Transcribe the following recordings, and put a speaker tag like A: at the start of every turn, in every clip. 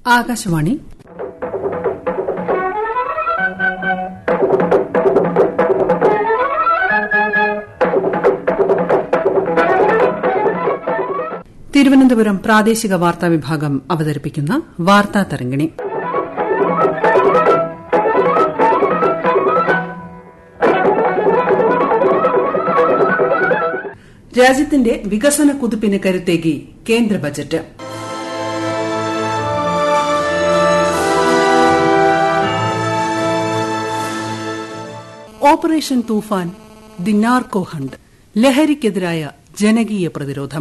A: ആകാശവാണി തിരുവനന്തപുരം പ്രാദേശിക വാർത്താ വിഭാഗം അവതരിപ്പിക്കുന്ന വാർത്താ തരംഗിണി രാജ്യത്തിന്റെ വികസന കുതിപ്പിന് കരുത്തേകി കേന്ദ്ര budget operation Toofan the narco hunt ലഹരിക്കെതിരായ ജനകീയ പ്രതിരോധം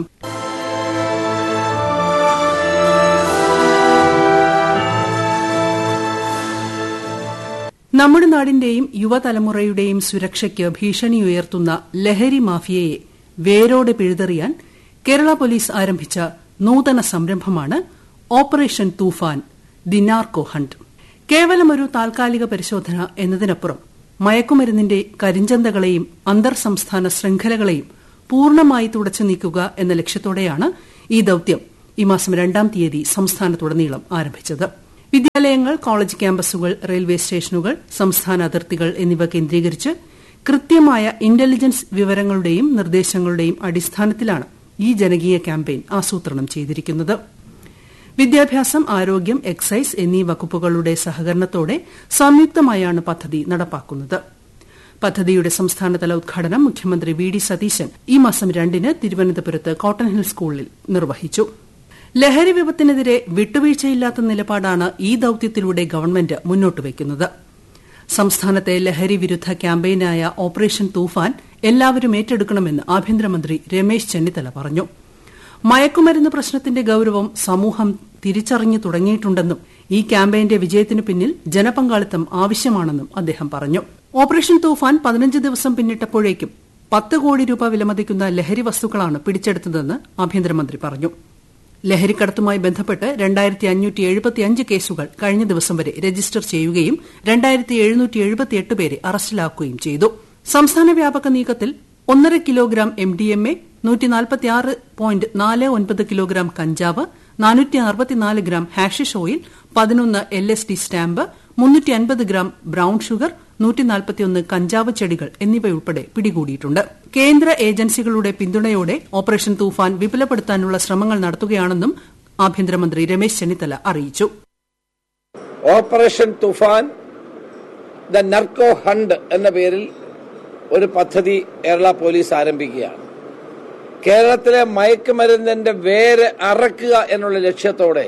A: നമ്മുടെ നാടിന്റെയും യുവതലമുറയുടെയും സുരക്ഷയ്ക്ക് ഭീഷണിയുയർത്തുന്ന ലഹരി മാഫിയയെ വേരോടെ പിഴുതെറിയാൻ കേരള പോലീസ് ആരംഭിച്ച നൂതന സംരംഭമാണ് operation Toofan the narco hunt കേവലമൊരു താൽക്കാലിക പരിശോധന എന്നതിനപ്പുറം മയക്കുമരുന്നിന്റെ കരിഞ്ചന്തകളെയും അന്തർ സംസ്ഥാന ശൃംഖലകളെയും പൂർണ്ണമായി തുടച്ചു നീക്കുക എന്ന ലക്ഷ്യത്തോടെയാണ് ഈ ദൌത്യം ഈ മാസം രണ്ടാം തീയതി സംസ്ഥാനത്തുടനീളം ആരംഭിച്ചത് വിദ്യാലയങ്ങൾ കോളേജ് ക്യാമ്പസുകൾ റെയിൽവേ സ്റ്റേഷനുകൾ സംസ്ഥാന അതിർത്തികൾ എന്നിവ കേന്ദ്രീകരിച്ച് കൃത്യമായ ഇന്റലിജൻസ് വിവരങ്ങളുടെയും നിർദ്ദേശങ്ങളുടെയും അടിസ്ഥാനത്തിലാണ് ഈ ജനകീയ ക്യാമ്പയിൻ ആസൂത്രണം ചെയ്തിരിക്കുന്നത് വിദ്യാഭ്യാസം ആരോഗ്യം എക്സൈസ് എന്നീ വകുപ്പുകളുടെ സഹകരണത്തോടെ സംയുക്തമായാണ് പദ്ധതി നടപ്പാക്കുന്നത് പദ്ധതിയുടെ സംസ്ഥാനതല ഉദ്ഘാടനം മുഖ്യമന്ത്രി വി ഡി സതീശൻ ഈ മാസം രണ്ടിന് തിരുവനന്തപുരത്ത് കോട്ടൺ ഹിൽ സ്കൂളിൽ നിർവഹിച്ചു ലഹരി വിപത്തിനെതിരെ വിട്ടുവീഴ്ചയില്ലാത്ത നിലപാടാണ് ഈ ദൌത്യത്തിലൂടെ ഗവൺമെന്റ് മുന്നോട്ട് വയ്ക്കുന്നത് സംസ്ഥാനത്തെ ലഹരി വിരുദ്ധ ക്യാമ്പയിനായ ഓപ്പറേഷൻ തൂഫാൻ എല്ലാവരും ഏറ്റെടുക്കണമെന്ന് ആഭ്യന്തരമന്ത്രി രമേശ് ചെന്നിത്തല പറഞ്ഞു മയക്കുമരുന്ന് പ്രശ്നത്തിന്റെ ഗൌരവം സമൂഹം തിരിച്ചറിഞ്ഞു തുടങ്ങിയിട്ടുണ്ടെന്നും ഈ ക്യാമ്പയിന്റെ വിജയത്തിനു പിന്നിൽ ജനപങ്കാളിത്തം ആവശ്യമാണെന്നും അദ്ദേഹം പറഞ്ഞു ഓപ്പറേഷൻ തൂഫാൻ പതിനഞ്ച് ദിവസം പിന്നിട്ടപ്പോഴേക്കും പത്ത് കോടി രൂപ വിലമതിക്കുന്ന ലഹരി വസ്തുക്കളാണ് പിടിച്ചെടുത്തതെന്ന് ആഭ്യന്തരമന്ത്രി പറഞ്ഞു ലഹരിക്കടത്തുമായി ബന്ധപ്പെട്ട് രണ്ടായിരത്തി അഞ്ഞൂറ്റി എഴുപത്തിയഞ്ച് കേസുകൾ കഴിഞ്ഞ ദിവസം വരെ രജിസ്റ്റർ ചെയ്യുകയും രണ്ടായിരത്തി എഴുന്നൂറ്റി എഴുപത്തിയെട്ട് പേരെ അറസ്റ്റിലാക്കുകയും ചെയ്തു സംസ്ഥാന വ്യാപക നീക്കത്തിൽ ഒന്നര kilogram M D M A നൂറ്റി നാൽപ്പത്തിയാറ് പോയിന്റ് നാല് ഒൻപത് കിലോഗ്രാം കഞ്ചാവ് നാനൂറ്റി അറുപത്തിനാല് ഗ്രാം ഹാഷിഷ് ഓയിൽ പതിനൊന്ന് എൽ എസ് ഡി സ്റ്റാമ്പ് മുന്നൂറ്റി അൻപത് ഗ്രാം ബ്രൌൺ ഷുഗർ നൂറ്റി നാൽപ്പത്തിയൊന്ന് കഞ്ചാവ് ചെടികൾ എന്നിവയുൾപ്പെടെ പിടികൂടിയിട്ടുണ്ട് കേന്ദ്ര ഏജൻസികളുടെ പിന്തുണയോടെ ഓപ്പറേഷൻ തൂഫാൻ വിപുലപ്പെടുത്താനുള്ള ശ്രമങ്ങൾ നടത്തുകയാണെന്നും ആഭ്യന്തരമന്ത്രി രമേശ് ചെന്നിത്തല അറിയിച്ചു
B: operation Toofan the narco hunt എന്ന പേരിൽ ഒരു പദ്ധതി കേരള പോലീസ് ആരംഭിക്കുകയാണ് കേരളത്തിലെ മയക്കുമരുന്നിന്റെ വേര് അറക്കുക എന്നുള്ള ലക്ഷ്യത്തോടെ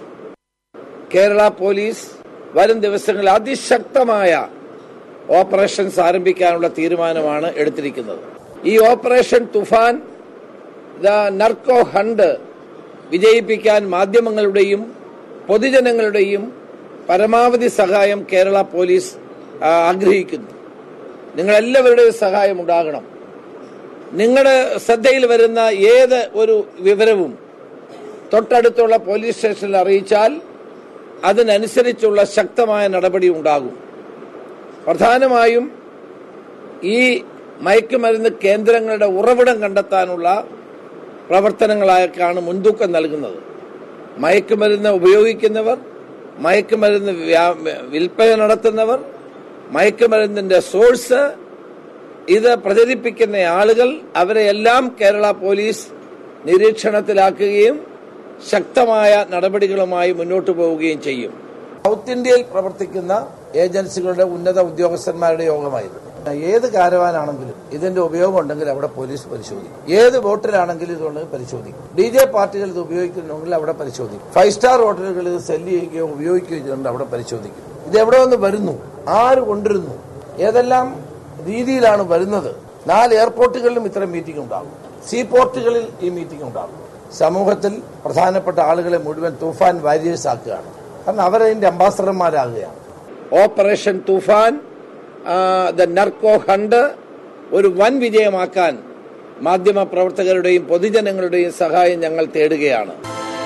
B: കേരള പോലീസ് വരും ദിവസങ്ങളിൽ അതിശക്തമായ ഓപ്പറേഷൻസ് ആരംഭിക്കാനുള്ള തീരുമാനമാണ് എടുത്തിരിക്കുന്നത് ഈ operation Toofan the narco hunt വിജയിപ്പിക്കാൻ മാധ്യമങ്ങളുടെയും പൊതുജനങ്ങളുടെയും പരമാവധി സഹായം കേരള പോലീസ് ആഗ്രഹിക്കുന്നു നിങ്ങളെല്ലാവരുടെയും സഹായം ഉണ്ടാകണം നിങ്ങളുടെ ശ്രദ്ധയിൽ വരുന്ന ഏത് ഒരു വിവരവും തൊട്ടടുത്തുള്ള പോലീസ് സ്റ്റേഷനിൽ അറിയിച്ചാൽ അതിനനുസരിച്ചുള്ള ശക്തമായ നടപടി ഉണ്ടാകും പ്രധാനമായും ഈ മയക്കുമരുന്ന് കേന്ദ്രങ്ങളുടെ ഉറവിടം കണ്ടെത്താനുള്ള പ്രവർത്തനങ്ങളായാണ് മുൻതൂക്കം നൽകുന്നത് മയക്കുമരുന്ന് ഉപയോഗിക്കുന്നവർ മയക്കുമരുന്ന് വിൽപ്പന നടത്തുന്നവർ മയക്കുമരുന്നിന്റെ സോഴ്സ് ഇത് പ്രചരിപ്പിക്കുന്ന ആളുകൾ അവരെയെല്ലാം കേരള പോലീസ് നിരീക്ഷണത്തിലാക്കുകയും ശക്തമായ നടപടികളുമായി മുന്നോട്ടു പോവുകയും ചെയ്യും സൗത്ത് ഇന്ത്യയിൽ പ്രവർത്തിക്കുന്ന ഏജൻസികളുടെ ഉന്നത ഉദ്യോഗസ്ഥന്മാരുടെ യോഗമായിരുന്നു ഏത് കാരവാനാണെങ്കിലും ഇതിന്റെ ഉപയോഗം ഉണ്ടെങ്കിൽ അവിടെ പോലീസ് പരിശോധിക്കും ഏത് ബോട്ടിലാണെങ്കിലും ഇതുണ്ടെങ്കിൽ പരിശോധിക്കും ഡി ജെ പാർട്ടികൾ ഇത് ഉപയോഗിക്കുന്നുണ്ടെങ്കിൽ അവിടെ പരിശോധിക്കും ഫൈവ് സ്റ്റാർ ഹോട്ടലുകൾ ഇത് സെല്ല് ചെയ്യുകയോ ഉപയോഗിക്കുകയോ ചെയ്യുന്നുണ്ട് അവിടെ പരിശോധിക്കും ഇത് എവിടെ നിന്ന് വരുന്നു ആര് കൊണ്ടിരുന്നു ഏതെല്ലാം രീതിയിലാണ് വരുന്നത് നാല് എയർപോർട്ടുകളിലും ഇത്തരം മീറ്റിംഗ് ഉണ്ടാകും സീ പോർട്ടുകളിൽ ഈ മീറ്റിംഗ് ഉണ്ടാകും സമൂഹത്തിൽ പ്രധാനപ്പെട്ട ആളുകളെ മുഴുവൻ തൂഫാൻ വാരിയേഴ്സ് ആക്കുകയാണ് കാരണം അവരതിന്റെ അംബാസഡർമാരാകുകയാണ് operation Toofan the narco hunt ഒരു വൻ വിജയമാക്കാൻ മാധ്യമ പ്രവർത്തകരുടെയും പൊതുജനങ്ങളുടെയും സഹായം ഞങ്ങൾ തേടുകയാണ്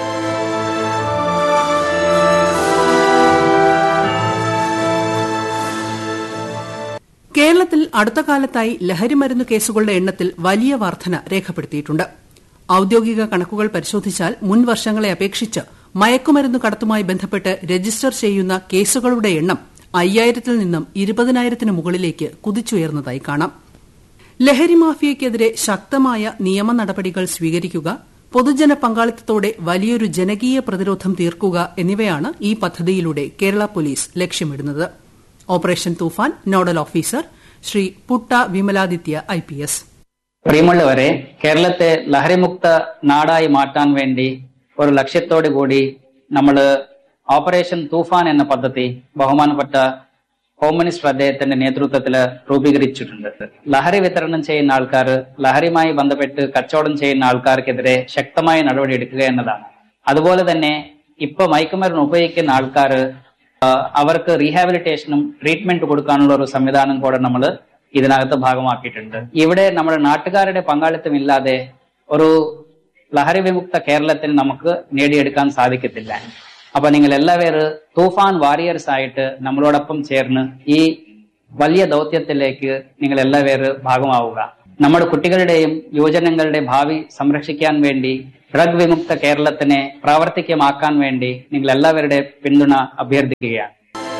A: കേരളത്തിൽ അടുത്ത കാലത്തായി ലഹരിമരുന്ന് കേസുകളുടെ എണ്ണത്തിൽ വലിയ വർധന രേഖപ്പെടുത്തിയിട്ടുണ്ട് ഔദ്യോഗിക കണക്കുകൾ പരിശോധിച്ചാൽ മുൻ വർഷങ്ങളെ അപേക്ഷിച്ച് മയക്കുമരുന്ന് കടത്തുമായി ബന്ധപ്പെട്ട് രജിസ്റ്റർ ചെയ്യുന്ന കേസുകളുടെ എണ്ണം അയ്യായിരത്തിൽ നിന്നും ഇരുപതിനായിരത്തിന് മുകളിലേക്ക് കുതിച്ചുയർന്നതായി കാണാം ലഹരി മാഫിയയ്ക്കെതിരെ ശക്തമായ നിയമ നടപടികൾ സ്വീകരിക്കുക പൊതുജന പങ്കാളിത്തത്തോടെ വലിയൊരു ജനകീയ പ്രതിരോധം തീർക്കുക എന്നിവയാണ് ഈ പദ്ധതിയിലൂടെ കേരള പോലീസ് ലക്ഷ്യമിടുന്നത് operation Toofan nodal officer Shri Putta Vimaladitya I P S
C: പ്രിയമുള്ളവരെ കേരളത്തെ ലഹരിമുക്ത നാടായി മാറ്റാൻ വേണ്ടി ഒരു ലക്ഷ്യത്തോടു കൂടി നമ്മൾ ഓപ്പറേഷൻ തൂഫാൻ എന്ന പദ്ധതി ബഹുമാനപ്പെട്ട ഹോം മിനിസ്റ്റർ അദ്ദേഹത്തിന്റെ നേതൃത്വത്തിൽ രൂപീകരിച്ചിട്ടുണ്ട് ലഹരി വിതരണം ചെയ്യുന്ന ആൾക്കാർ ലഹരിയുമായി ബന്ധപ്പെട്ട് കച്ചവടം ചെയ്യുന്ന ആൾക്കാർക്കെതിരെ ശക്തമായ നടപടി എടുക്കുക എന്നതാണ് അതുപോലെ തന്നെ ഇപ്പൊ മയക്കുമരുന്ന് ഉപയോഗിക്കുന്ന ആൾക്കാർ അവർക്ക് റീഹാബിലിറ്റേഷനും ട്രീറ്റ്മെന്റ് കൊടുക്കാനുള്ള ഒരു സംവിധാനം കൂടെ നമ്മൾ ഇതിനകത്ത് ഭാഗമാക്കിയിട്ടുണ്ട് ഇവിടെ നമ്മുടെ നാട്ടുകാരുടെ പങ്കാളിത്തം ഇല്ലാതെ ഒരു ലഹരി വിമുക്ത കേരളത്തിന് നമുക്ക് നേടിയെടുക്കാൻ സാധിക്കത്തില്ല അപ്പൊ നിങ്ങൾ എല്ലാവരും തൂഫാൻ വാരിയേഴ്സ് ആയിട്ട് നമ്മളോടൊപ്പം ചേർന്ന് ഈ വലിയ ദൗത്യത്തിലേക്ക് നിങ്ങൾ എല്ലാവരും ഭാഗമാവുക നമ്മുടെ കുട്ടികളുടെയും യുവജനങ്ങളുടെ ഭാവി സംരക്ഷിക്കാൻ വേണ്ടി ഡ്രഗ് വിമുക്ത കേരളത്തിനെ പ്രാവർത്തികമാക്കാൻ വേണ്ടി നിങ്ങൾ എല്ലാവരുടെ പിന്തുണ അഭ്യർത്ഥിക്കുകയാണ്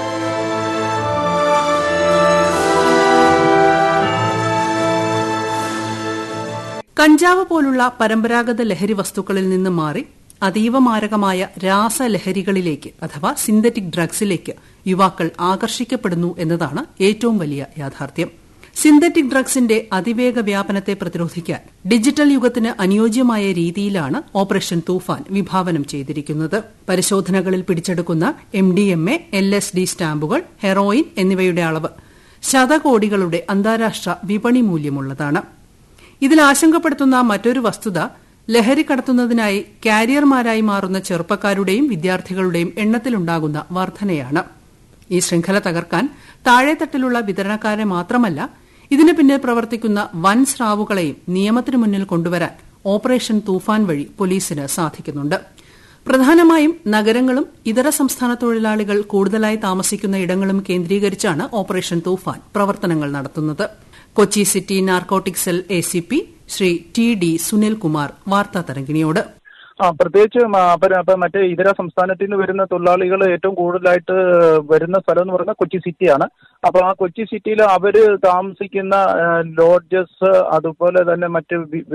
A: കഞ്ചാവ് പോലുള്ള പരമ്പരാഗത ലഹരി വസ്തുക്കളിൽ നിന്ന് മാറി അതീവ മാരകമായ രാസലഹരികളിലേക്ക് അഥവാ സിന്തറ്റിക് ഡ്രഗ്സിലേക്ക് യുവാക്കൾ ആകർഷിക്കപ്പെടുന്നു എന്നതാണ് ഏറ്റവും വലിയ യാഥാർത്ഥ്യം സിന്തറ്റിക് ഡ്രഗ്സിന്റെ അതിവേഗ വ്യാപനത്തെ പ്രതിരോധിക്കാൻ ഡിജിറ്റൽ യുഗത്തിന് അനുയോജ്യമായ രീതിയിലാണ് ഓപ്പറേഷൻ തൂഫാൻ വിഭാവനം ചെയ്തിരിക്കുന്നത് പരിശോധനകളിൽ പിടിച്ചെടുക്കുന്ന M D M A L S D സ്റ്റാമ്പുകൾ ഹെറോയിൻ എന്നിവയുടെ അളവ് ശതകോടികളുടെ അന്താരാഷ്ട്ര വിപണി മൂല്യമുള്ളതാണ് ഇതിൽ ആശങ്കപ്പെടുത്തുന്ന മറ്റൊരു വസ്തുത ലഹരി കടത്തുന്നതിനായി കാരിയർമാരായി മാറുന്ന ചെറുപ്പക്കാരുടെയും വിദ്യാർത്ഥികളുടെയും എണ്ണത്തിലുണ്ടാകുന്ന വർധനയാണ് ഈ ശൃംഖല തകർക്കാൻ താഴെത്തട്ടിലുള്ള വിതരണക്കാരെ മാത്രമല്ല ഇതിനു പിന്നിൽ പ്രവർത്തിക്കുന്ന വൻ സ്രാവുകളെയും നിയമത്തിനു മുന്നിൽ കൊണ്ടുവരാൻ ഓപ്പറേഷൻ തൂഫാൻ വഴി പോലീസിന് സാധിക്കുന്നുണ്ട് പ്രധാനമായും നഗരങ്ങളും ഇതര സംസ്ഥാന തൊഴിലാളികൾ കൂടുതലായി താമസിക്കുന്ന ഇടങ്ങളും കേന്ദ്രീകരിച്ചാണ് ഓപ്പറേഷൻ തൂഫാൻ പ്രവർത്തനങ്ങൾ നടത്തുന്നത് Kochi city narcotic cell A C P Shri T D Sunilkumar വാർത്താ തരംഗിണിയോട്
D: ആ പ്രത്യേകിച്ച് മറ്റേ ഇതര സംസ്ഥാനത്തിൽ നിന്ന് വരുന്ന തൊഴിലാളികൾ ഏറ്റവും കൂടുതലായിട്ട് വരുന്ന സ്ഥലം എന്ന് പറയുന്നത് കൊച്ചി സിറ്റിയാണ് അപ്പൊ ആ കൊച്ചി സിറ്റിയിൽ അവര് താമസിക്കുന്ന ലോഡ്ജസ് അതുപോലെ തന്നെ മറ്റ്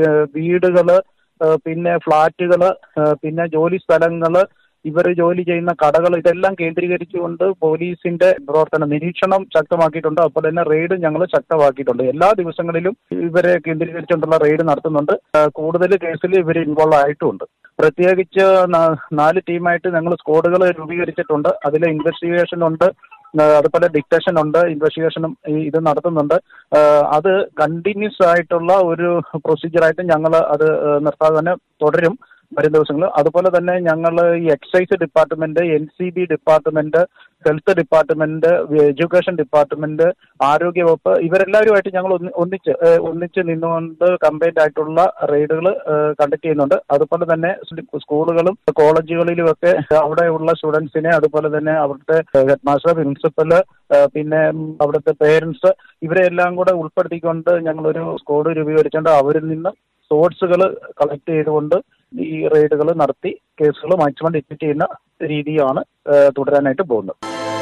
D: വീടുകള് പിന്നെ ഫ്ളാറ്റുകള് പിന്നെ ജോലി സ്ഥലങ്ങള് ഇവർ ജോലി ചെയ്യുന്ന കടകൾ ഇതെല്ലാം കേന്ദ്രീകരിച്ചുകൊണ്ട് പോലീസിന്റെ പ്രവർത്തനം നിരീക്ഷണം ശക്തമാക്കിയിട്ടുണ്ട് അതുപോലെ തന്നെ റെയ്ഡ് ഞങ്ങൾ ശക്തമാക്കിയിട്ടുണ്ട് എല്ലാ ദിവസങ്ങളിലും ഇവരെ കേന്ദ്രീകരിച്ചുകൊണ്ടുള്ള റെയ്ഡ് നടത്തുന്നുണ്ട് കൂടുതൽ കേസിൽ ഇവർ ഇൻവോൾവ് ആയിട്ടുമുണ്ട് പ്രത്യേകിച്ച് നാല് ടീമായിട്ട് ഞങ്ങൾ സ്ക്വാഡുകൾ രൂപീകരിച്ചിട്ടുണ്ട് അതിൽ ഇൻവെസ്റ്റിഗേഷൻ ഉണ്ട് അതുപോലെ ഡിക്റ്റേഷൻ ഉണ്ട് ഇൻവെസ്റ്റിഗേഷനും ഇത് നടത്തുന്നുണ്ട് അത് കണ്ടിന്യൂസ് ആയിട്ടുള്ള ഒരു പ്രൊസീജിയറായിട്ട് ഞങ്ങൾ അത് നിർത്താതെ തന്നെ തുടരും വരും ദിവസങ്ങൾ അതുപോലെ തന്നെ ഞങ്ങൾ ഈ excise department N C B department health department education department ആരോഗ്യവകുപ്പ് ഇവരെല്ലാവരുമായിട്ട് ഞങ്ങൾ ഒന്നിച്ച് ഒന്നിച്ച് നിന്നുകൊണ്ട് കമ്പൈൻഡ് ആയിട്ടുള്ള റെയ്ഡുകൾ കണ്ടക്ട് ചെയ്യുന്നുണ്ട് അതുപോലെ തന്നെ സ്കൂളുകളും കോളേജുകളിലും ഒക്കെ അവിടെയുള്ള സ്റ്റുഡൻസിനെ അതുപോലെ തന്നെ അവിടുത്തെ ഹെഡ് മാസ്റ്റർ പ്രിൻസിപ്പല് പിന്നെ അവിടുത്തെ പേരൻസ് ഇവരെ എല്ലാം കൂടെ ഉൾപ്പെടുത്തിക്കൊണ്ട് ഞങ്ങളൊരു സ്ക്വാഡ് രൂപീകരിച്ചുകൊണ്ട് അവരിൽ നിന്ന് സോഴ്സുകൾ കളക്ട് ചെയ്തുകൊണ്ട് ഈ റെയ്ഡുകൾ നടത്തി കേസുകൾ മാക്സിമം ഡിറ്റക്ട് ചെയ്യുന്ന രീതിയാണ് തുടരാനായിട്ട് പോകുന്നത്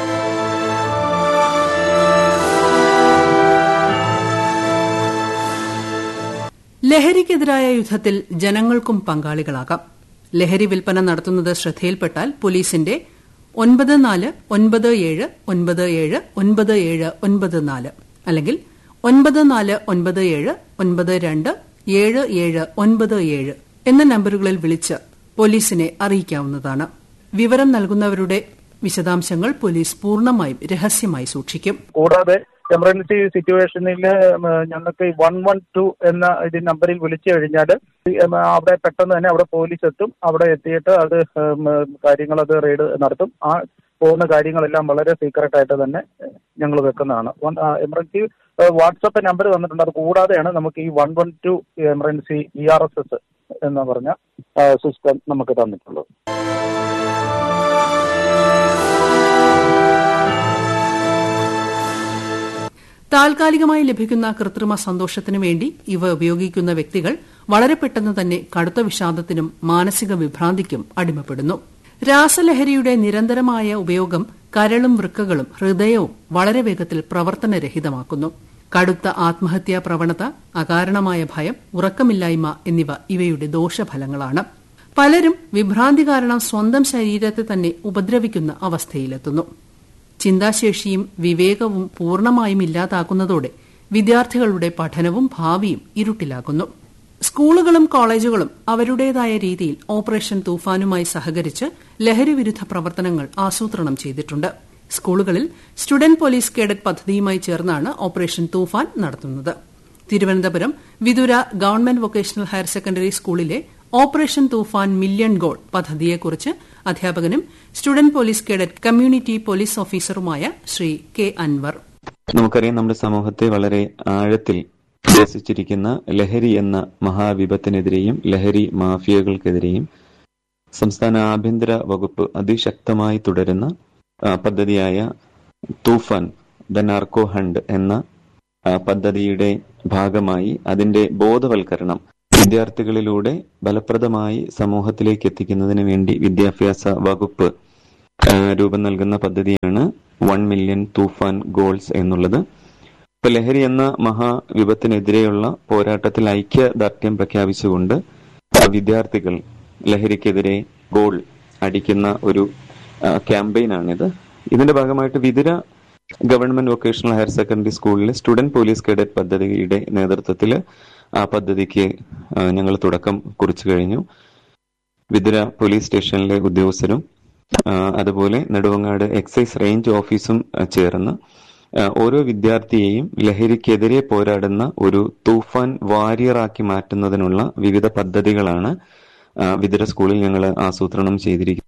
A: ലഹരിക്കെതിരായ യുദ്ധത്തിൽ ജനങ്ങൾക്കും പങ്കാളികളാകാം ലഹരി വിൽപ്പന നടത്തുന്നത് ശ്രദ്ധയിൽപ്പെട്ടാൽ പോലീസിന്റെ ഒൻപത് നാല് ഒൻപത് ഏഴ് ഒൻപത് ഏഴ് ഒൻപത് ഏഴ് ഒൻപത് നാല് അല്ലെങ്കിൽ ഒൻപത് നാല് ഒൻപത് ഏഴ് ഒൻപത് രണ്ട് ഏഴ് ഏഴ് ഒൻപത് ഏഴ് എന്ന നമ്പറുകളിൽ വിളിച്ച് പോലീസിനെ അറിയിക്കാവുന്നതാണ് വിവരം നൽകുന്നവരുടെ വിശദാംശങ്ങൾ പോലീസ് പൂർണ്ണമായും രഹസ്യമായി സൂക്ഷിക്കും
D: കൂടാതെ എമർജൻസി സിറ്റുവേഷനിൽ ഞങ്ങൾക്ക് വൺ വൺ ടു എന്ന ഇത് നമ്പറിൽ വിളിച്ചു കഴിഞ്ഞാൽ അവിടെ പെട്ടെന്ന് തന്നെ അവിടെ പോലീസ് എത്തും അവിടെ എത്തിയിട്ട് അത് കാര്യങ്ങൾ അത് റെയ്ഡ് നടത്തും ആ പോകുന്ന കാര്യങ്ങളെല്ലാം വളരെ സീക്രട്ട് ആയിട്ട് തന്നെ ഞങ്ങൾ വെക്കുന്നതാണ് എമർജൻസി വാട്സപ്പ് നമ്പർ തന്നിട്ടുണ്ട് അത് കൂടാതെയാണ് നമുക്ക് ഈ one one two emergency E R S S എന്ന് പറഞ്ഞ സിസ്റ്റം നമുക്ക് തന്നിട്ടുള്ളത്
A: താൽക്കാലികമായി ലഭിക്കുന്ന കൃത്രിമ സന്തോഷത്തിനു വേണ്ടി ഇവ ഉപയോഗിക്കുന്ന വ്യക്തികൾ വളരെ പെട്ടെന്ന് തന്നെ കടുത്ത വിഷാദത്തിനും മാനസിക വിഭ്രാന്തിക്കും അടിമപ്പെടുന്നു രാസലഹരിയുടെ നിരന്തരമായ ഉപയോഗം കരളും വൃക്കകളും ഹൃദയവും വളരെ വേഗത്തിൽ പ്രവർത്തനരഹിതമാക്കുന്നു കടുത്ത ആത്മഹത്യാ പ്രവണത അകാരണമായ ഭയം ഉറക്കമില്ലായ്മ എന്നിവ ഇവയുടെ ദോഷഫലങ്ങളാണ് പലരും വിഭ്രാന്തി കാരണം സ്വന്തം ശരീരത്തെ തന്നെ ഉപദ്രവിക്കുന്ന അവസ്ഥയിലെത്തുന്നു ചിന്താശേഷിയും വിവേകവും പൂർണ്ണമായും ഇല്ലാതാക്കുന്നതോടെ വിദ്യാർത്ഥികളുടെ പഠനവും ഭാവിയും ഇരുട്ടിലാകുന്നു സ്കൂളുകളും കോളേജുകളും അവരുടേതായ രീതിയിൽ ഓപ്പറേഷൻ തൂഫാനുമായി സഹകരിച്ച് ലഹരിവിരുദ്ധ പ്രവർത്തനങ്ങൾ ആസൂത്രണം ചെയ്തിട്ടുണ്ട് സ്കൂളുകളിൽ സ്റ്റുഡന്റ് പോലീസ് കേഡറ്റ് പദ്ധതിയുമായി ചേർന്നാണ് ഓപ്പറേഷൻ തൂഫാൻ നടത്തുന്നത് Thiruvananthapuram Vithura government vocational higher secondary സ്കൂളിലെ ഓപ്പറേഷൻ തൂഫാൻ മില്യൺ ഗോൾ പദ്ധതിയെക്കുറിച്ച് അധ്യാപകനും student police cadet community police ഓഫീസറുമായ ശ്രീ കെ അൻവർ
E: നമുക്കറിയാം നമ്മുടെ സമൂഹത്തെ വളരെ ആഴത്തിൽ ഗ്രസിച്ചിരിക്കുന്ന ലഹരി എന്ന മഹാവിപത്തിനെതിരെയും ലഹരി മാഫിയകൾക്കെതിരെയും സംസ്ഥാന ആഭ്യന്തര വകുപ്പ് അതിശക്തമായി തുടരുന്ന ആ, പദ്ധതിയായ തൂഫാൻ ദ നാർക്കോ ഹണ്ട് എന്ന ആ, പദ്ധതിയുടെ ഭാഗമായി അതിന്റെ ബോധവൽക്കരണം വിദ്യാർത്ഥികളിലൂടെ ഫലപ്രദമായി സമൂഹത്തിലേക്ക് എത്തിക്കുന്നതിന് വേണ്ടി വിദ്യാഭ്യാസ വകുപ്പ് ആ, രൂപം നൽകുന്ന പദ്ധതിയാണ് വൺ മില്യൺ തൂഫാൻ ഗോൾസ് എന്നുള്ളത് ഇപ്പൊ ലഹരി എന്ന മഹാവിപത്തിനെതിരെയുള്ള പോരാട്ടത്തിൽ ഐക്യദാർഢ്യം പ്രഖ്യാപിച്ചുകൊണ്ട് ആ, വിദ്യാർത്ഥികൾ ലഹരിക്കെതിരെ ഗോൾ അടിക്കുന്ന ഒരു ക്യാമ്പയിനാണിത് ഇതിന്റെ ഭാഗമായിട്ട് Vithura government vocational higher secondary സ്കൂളിലെ സ്റ്റുഡന്റ് പോലീസ് കേഡറ്റ് പദ്ധതിയുടെ നേതൃത്വത്തിൽ ആ പദ്ധതിക്ക് ഞങ്ങൾ തുടക്കം കുറിച്ചു കഴിഞ്ഞു വിതുര പോലീസ് സ്റ്റേഷനിലെ ഉദ്യോഗസ്ഥരും ആ, അതുപോലെ നെടുവങ്ങാട് എക്സൈസ് റേഞ്ച് ഓഫീസും ആ, ചേർന്ന് ആ, ഓരോ വിദ്യാർത്ഥിയെയും ലഹരിക്കെതിരെ പോരാടുന്ന ഒരു തൂഫാൻ വാരിയറാക്കി മാറ്റുന്നതിനുള്ള വിവിധ പദ്ധതികളാണ് ആ, വിതുര സ്കൂളിൽ ഞങ്ങൾ ആസൂത്രണം ചെയ്തിരിക്കുന്നത്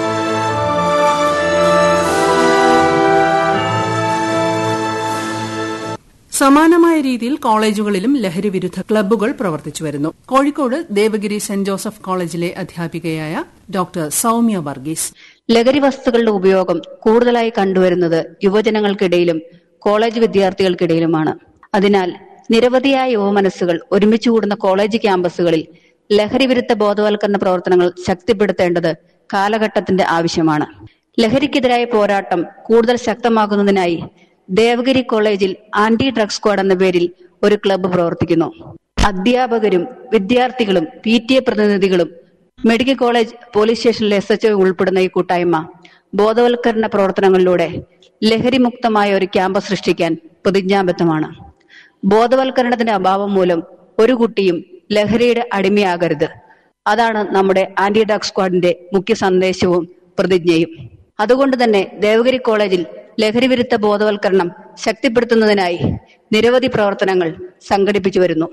A: സമാനമായ രീതിയിൽ കോളേജുകളിലും ലഹരി വിരുദ്ധ ക്ലബ്ബുകൾ പ്രവർത്തിച്ചു വരുന്നു കോഴിക്കോട് ദേവഗിരി സെന്റ് ജോസഫ് കോളേജിലെ അധ്യാപികയായ ഡോക്ടർ സൌമ്യ വർഗീസ്
F: ലഹരി വസ്തുക്കളുടെ ഉപയോഗം കൂടുതലായി കണ്ടുവരുന്നത് യുവജനങ്ങൾക്കിടയിലും കോളേജ് വിദ്യാർത്ഥികൾക്കിടയിലുമാണ് അതിനാൽ നിരവധിയായ യുവമനസ്സുകൾ ഒരുമിച്ച് കൂടുന്ന കോളേജ് ക്യാമ്പസുകളിൽ ലഹരി വിരുദ്ധ ബോധവൽക്കരണ പ്രവർത്തനങ്ങൾ ശക്തിപ്പെടുത്തേണ്ടത് കാലഘട്ടത്തിന്റെ ആവശ്യമാണ് ലഹരിക്കെതിരായ പോരാട്ടം കൂടുതൽ ശക്തമാക്കുന്നതിനായി ദേവഗിരി കോളേജിൽ ആന്റി ഡ്രഗ് സ്ക്വാഡ് എന്ന പേരിൽ ഒരു ക്ലബ്ബ് പ്രവർത്തിക്കുന്നു അധ്യാപകരും വിദ്യാർത്ഥികളും പി ടി എ പ്രതിനിധികളും മെഡിക്കൽ കോളേജ് പോലീസ് സ്റ്റേഷനിലെ എസ് എച്ച് ഉൾപ്പെടുന്ന ഈ കൂട്ടായ്മ ബോധവൽക്കരണ പ്രവർത്തനങ്ങളിലൂടെ ലഹരിമുക്തമായ ഒരു ക്യാമ്പ് സൃഷ്ടിക്കാൻ പ്രതിജ്ഞാബദ്ധമാണ് ബോധവൽക്കരണത്തിന്റെ അഭാവം മൂലം ഒരു കുട്ടിയും ലഹരിയുടെ അടിമയാകരുത് അതാണ് നമ്മുടെ ആന്റി ഡ്രഗ് സ്ക്വാഡിന്റെ മുഖ്യ സന്ദേശവും പ്രതിജ്ഞയും അതുകൊണ്ട് തന്നെ ദേവഗിരി കോളേജിൽ ലഹരി വിരുദ്ധ ബോധവൽക്കരണം ശക്തിപ്പെടുത്തുന്നതിനായി നിരവധി പ്രവർത്തനങ്ങൾ സംഘടിപ്പിച്ചു വരുന്നു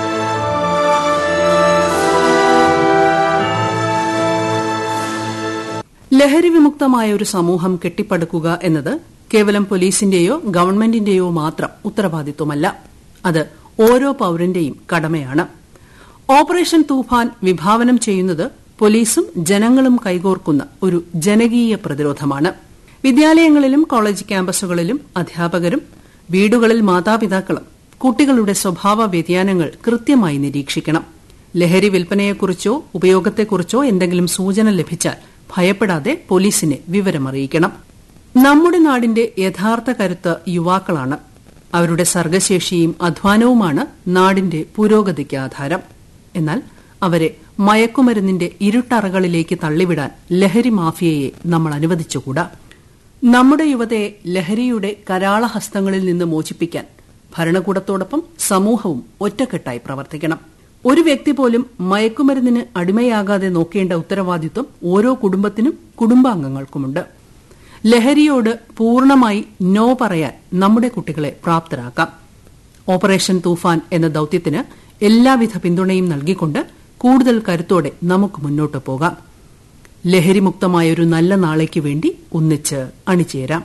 A: ലഹരി വിമുക്തമായ ഒരു സമൂഹം കെട്ടിപ്പടുക്കുക എന്നത് കേവലം പോലീസിന്റെയോ ഗവൺമെന്റിന്റെയോ മാത്രം ഉത്തരവാദിത്വമല്ല അത് ഓരോ പൌരന്റെയും കടമയാണ് ഓപ്പറേഷൻ തൂഫാൻ വിഭാവനം ചെയ്യുന്നത് പോലീസും ജനങ്ങളും കൈകോർക്കുന്ന ഒരു ജനകീയ പ്രതിരോധമാണ് വിദ്യാലയങ്ങളിലും കോളേജ് ക്യാമ്പസുകളിലും അധ്യാപകരും വീടുകളിൽ മാതാപിതാക്കളും കുട്ടികളുടെ സ്വഭാവ വ്യതിയാനങ്ങൾ കൃത്യമായി നിരീക്ഷിക്കണം ലഹരി വിൽപ്പനയെക്കുറിച്ചോ ഉപയോഗത്തെക്കുറിച്ചോ എന്തെങ്കിലും സൂചന ലഭിച്ചാൽ ഭയപ്പെടാതെ പോലീസിനെ വിവരമറിയിക്കണം നമ്മുടെ നാടിന്റെ യഥാർത്ഥ കരുത്ത് യുവാക്കളാണ് അവരുടെ സർഗശേഷിയും അധ്വാനവുമാണ് നാടിന്റെ പുരോഗതിക്ക് ആധാരം എന്നാൽ അവരെ മയക്കുമരുന്നിന്റെ ഇരുട്ടറകളിലേക്ക് തള്ളിവിടാൻ ലഹരി മാഫിയയെ നമ്മൾ അനുവദിച്ചുകൂടാ നമ്മുടെ യുവതയെ ലഹരിയുടെ കരാളഹസ്തങ്ങളിൽ നിന്ന് മോചിപ്പിക്കാൻ ഭരണകൂടത്തോടൊപ്പം സമൂഹവും ഒറ്റക്കെട്ടായി പ്രവർത്തിക്കണം ഒരു വ്യക്തി പോലും മയക്കുമരുന്നിന് അടിമയാകാതെ നോക്കേണ്ട ഉത്തരവാദിത്വം ഓരോ കുടുംബത്തിനും കുടുംബാംഗങ്ങൾക്കുമുണ്ട് ലഹരിയോട് പൂർണ്ണമായി നോ പറയാൻ നമ്മുടെ കുട്ടികളെ പ്രാപ്തരാക്കാം ഓപ്പറേഷൻ തൂഫാൻ എന്ന ദൌത്യത്തിന് എല്ലാവിധ പിന്തുണയും നൽകിക്കൊണ്ട് കൂടുതൽ കരുത്തോടെ നമുക്ക് മുന്നോട്ട് പോകാം ലഹരിമുക്തമായ ഒരു നല്ല നാളേക്ക് വേണ്ടി ഒന്നിച്ച് അണിചേരാം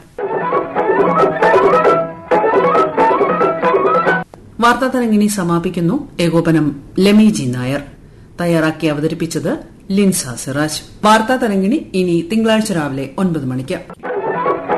A: വാർത്താതരങ്ങിനി സമാപിക്കുന്നു ഏകോപനം ലെമി ജി നായർ തയ്യാറാക്കി അവതരിപ്പിച്ചത് ലിൻസ സിറാജ് വാർത്താതരങ്ങിണി ഇനി തിങ്കളാഴ്ച രാവിലെ ഒൻപത് മണിക്ക്